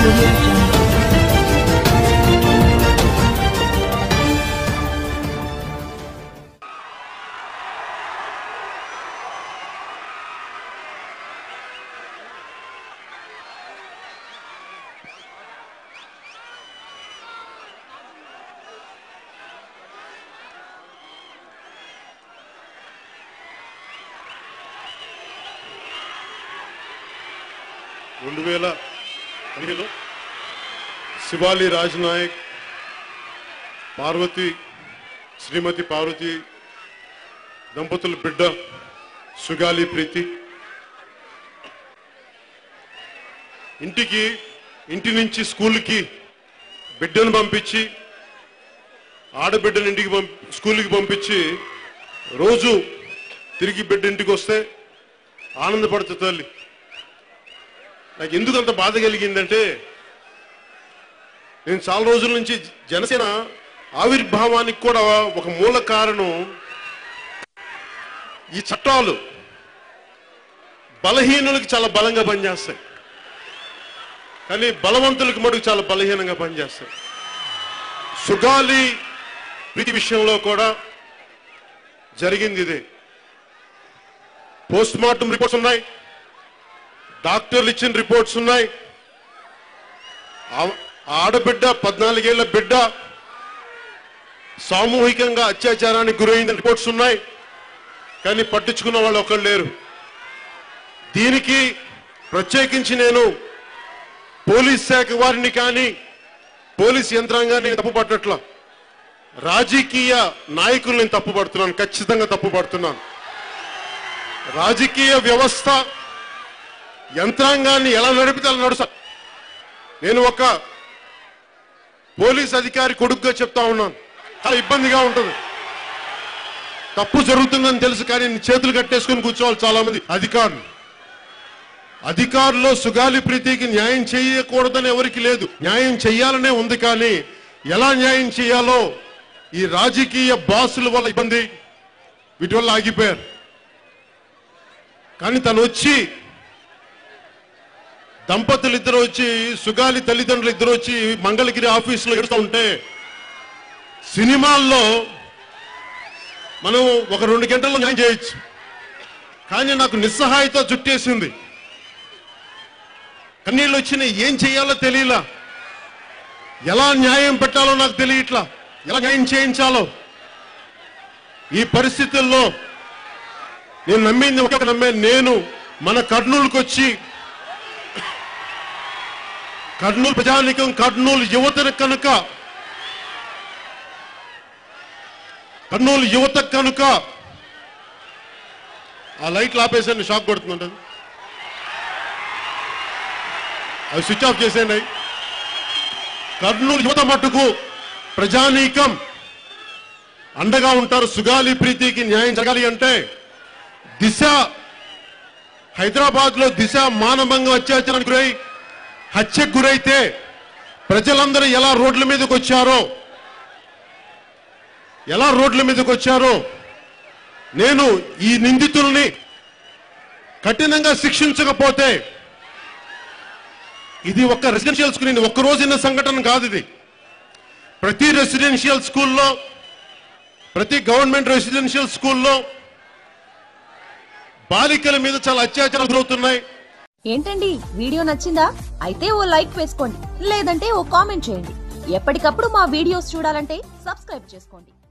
audio jungle. రెండు వేల పదిహేను శివాలి రాజ్నాయక్ పార్వతి శ్రీమతి పార్వతి దంపతుల బిడ్డ సుగాలి ప్రీతి ఇంటికి ఇంటి నుంచి స్కూల్కి బిడ్డను పంపించి ఆడబిడ్డను ఇంటికి పంపి స్కూల్కి పంపించి రోజు తిరిగి బిడ్డ ఇంటికి వస్తే ఆనందపడుతుంది తల్లి నాకు ఎందుకు అంత బాధ కలిగిందంటే నేను చాలా రోజుల నుంచి జనసేన ఆవిర్భావానికి కూడా ఒక మూల కారణం ఈ చట్టాలు బలహీనులకి చాలా బలంగా పనిచేస్తాయి కానీ బలవంతులకు మటుకు చాలా బలహీనంగా పనిచేస్తాయి సుగాలి ప్రీతి విషయంలో కూడా జరిగింది ఇదే పోస్ట్ మార్టం రిపోర్ట్స్ ఉన్నాయి డాక్టర్లు ఇచ్చిన రిపోర్ట్స్ ఉన్నాయి ఆ- ఆడబిడ్డ పద్నాలుగేళ్ల బిడ్డ సామూహికంగా అత్యాచారానికి గురైంది రిపోర్ట్స్ ఉన్నాయి కానీ పట్టించుకున్న వాళ్ళు ఒకళ్ళు లేరు దీనికి ప్రత్యేకించి నేను పోలీస్ శాఖ వారిని కానీ పోలీస్ యంత్రాంగాన్ని తప్పు పట్టట్ల రాజకీయ నాయకుల్ని తప్పు పడుతున్నాను ఖచ్చితంగా తప్పు పడుతున్నాను రాజకీయ వ్యవస్థ యంత్రాంగాన్ని ఎలా నడిపితే అలా నడుస్తా నేను ఒక పోలీస్ అధికారి కొడుకుగా చెప్తా ఉన్నాను చాలా ఇబ్బందిగా ఉంటుంది తప్పు జరుగుతుందని తెలుసు కానీ చేతులు కట్టేసుకుని కూర్చోవాలి చాలా మంది అధికారులు అధికారులు సుగాలి ప్రీతికి న్యాయం చేయకూడదని ఎవరికి లేదు న్యాయం చేయాలనే ఉంది కానీ ఎలా న్యాయం చేయాలో ఈ రాజకీయ బాసుల వల్ల ఇబ్బంది వీటి వల్ల ఆగిపోయారు కానీ తను వచ్చి దంపతులు ఇద్దరు వచ్చి సుగాలి తల్లిదండ్రులు ఇద్దరు వచ్చి మంగళగిరి ఆఫీసులో ఎడుతూ ఉంటే సినిమాల్లో మనం ఒక రెండు గంటల్లో న్యాయం చేయొచ్చు కానీ నాకు నిస్సహాయత చుట్టేసింది కన్నీళ్ళు వచ్చినాయి ఏం చేయాలో తెలియలా ఎలా న్యాయం పెట్టాలో నాకు తెలియట్లా ఎలా న్యాయం చేయించాలో ఈ పరిస్థితుల్లో నేను నమ్మింది ఒక నమ్మే నేను మన కర్నూలుకు వచ్చి కర్నూలు ప్రజానికం కర్నూలు యువతను కనుక కర్నూలు యువత కనుక ఆ లైట్లు ఆపేసాను షాక్ కొడుతుందంట అవి స్విచ్ ఆఫ్ చేసేయండి అవి. కర్నూలు యువత మట్టుకు ప్రజానీకం అండగా ఉంటారు సుగాలి ప్రీతికి న్యాయం జరగాలి అంటే దిశ హైదరాబాద్ లో దిశ మానభంగం అత్యాచారానికి గురై హత్యకు గురైతే ప్రజలందరూ ఎలా రోడ్ల మీదకి వచ్చారో ఎలా రోడ్ల మీదకి వచ్చారో నేను ఈ నిందితుల్ని కఠినంగా శిక్షించకపోతే ఇది ఒక రెసిడెన్షియల్ స్కూల్ ఇది ఒక్క రోజున్న సంఘటన కాదు ఇది ప్రతి రెసిడెన్షియల్ స్కూల్లో ప్రతి గవర్నమెంట్ రెసిడెన్షియల్ స్కూల్లో బాలికల మీద చాలా అత్యాచారాలు గురవుతున్నాయి ఏంటండి వీడియో నచ్చిందా అయితే ఓ లైక్ వేసుకోండి లేదంటే ఓ కామెంట్ చేయండి ఎప్పటికప్పుడు మా వీడియోస్ చూడాలంటే సబ్స్క్రైబ్ చేసుకోండి